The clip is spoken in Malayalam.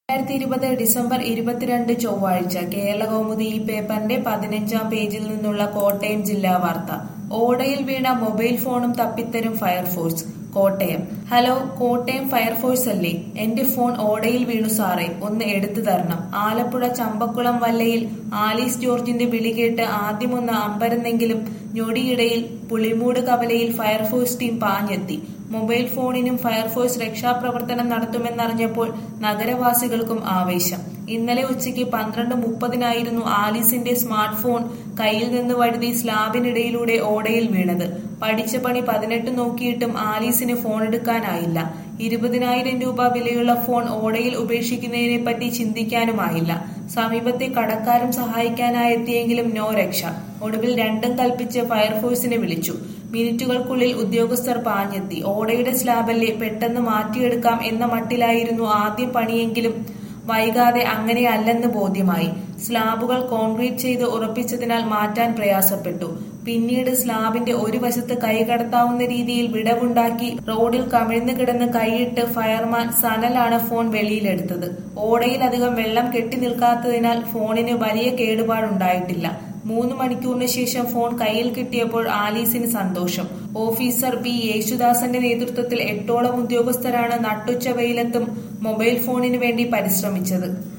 രണ്ടായിരത്തി ഇരുപത് ഡിസംബർ ഇരുപത്തിരണ്ട് ചൊവ്വാഴ്ച കേരളകൗമുദി ഈ പേപ്പറിന്റെ പതിനഞ്ചാം പേജിൽ നിന്നുള്ള കോട്ടയം ജില്ലാ വാർത്ത ഓടയിൽ വീണ മൊബൈൽ ഫോണും തപ്പിത്തരും fire force Kottayam hello Kottayam fire force അല്ലേ എന്റെ ഫോൺ ഓടയിൽ വീണു സാറേ ഒന്ന് എടുത്തു തരണം ആലപ്പുഴ ചമ്പക്കുളം വല്ലയിൽ ആലീസ് ജോർജിന്റെ വിളി കേട്ട് ആദ്യമൊന്ന് അമ്പരന്നെങ്കിലും ഞൊടിയിടയിൽ പുളിമൂട് കവലയിൽ ഫയർഫോഴ്സ് ടീം പാഞ്ഞെത്തി മൊബൈൽ ഫോണിനും ഫയർഫോഴ്സ് രക്ഷാപ്രവർത്തനം നടത്തുമെന്നറിഞ്ഞപ്പോൾ നഗരവാസികൾക്കും ആവേശം ഇന്നലെ ഉച്ചയ്ക്ക് പന്ത്രണ്ട് മുപ്പതിനായിരുന്നു ആലീസിന്റെ സ്മാർട്ട് ഫോൺ കയ്യിൽ നിന്ന് വഴുതി സ്ലാബിനിടയിലൂടെ ഓടയിൽ വീണത് പഠിച്ച പണി പതിനെട്ട് നോക്കിയിട്ടും ആലീസിന് ഫോൺ എടുക്കാനായില്ല ഇരുപതിനായിരം രൂപ വിലയുള്ള ഫോൺ ഓടയിൽ ഉപേക്ഷിക്കുന്നതിനെ പറ്റി ചിന്തിക്കാനുമായില്ല സമീപത്തെ കടക്കാരും സഹായിക്കാനായെത്തിയെങ്കിലും നോ രക്ഷ ഒടുവിൽ രണ്ടും കൽപ്പിച്ച് ഫയർഫോഴ്സിനെ വിളിച്ചു മിനിറ്റുകൾക്കുള്ളിൽ ഉദ്യോഗസ്ഥർ പാഞ്ഞെത്തി ഓടയുടെ സ്ലാബല്ലേ പെട്ടെന്ന് മാറ്റിയെടുക്കാം എന്ന മട്ടിലായിരുന്നു ആദ്യം പണിയെങ്കിലും വൈകാതെ അങ്ങനെയല്ലെന്ന് ബോധ്യമായി സ്ലാബുകൾ കോൺക്രീറ്റ് ചെയ്ത് ഉറപ്പിച്ചതിനാൽ മാറ്റാൻ പ്രയാസപ്പെട്ടു പിന്നീട് സ്ലാബിന്റെ ഒരു വശത്ത് കൈകടത്താവുന്ന രീതിയിൽ വിടവുണ്ടാക്കി റോഡിൽ കമിഴ്ന്നു കിടന്ന് കൈയിട്ട് ഫയർമാൻ സനലാണ് ഫോൺ വെളിയിലെടുത്തത് ഓടയിലധികം വെള്ളം കെട്ടി നിൽക്കാത്തതിനാൽ ഫോണിന് വലിയ കേടുപാടുണ്ടായിട്ടില്ല മൂന്ന് മണിക്കൂറിന് ശേഷം ഫോൺ കയ്യിൽ കിട്ടിയപ്പോൾ ആലീസിന് സന്തോഷം ഓഫീസർ ബി യേശുദാസന്റെ നേതൃത്വത്തിൽ എട്ടോളം ഉദ്യോഗസ്ഥരാണ് നട്ടുച്ച വെയിലത്തും മൊബൈൽ ഫോണിനു വേണ്ടി പരിശ്രമിച്ചത്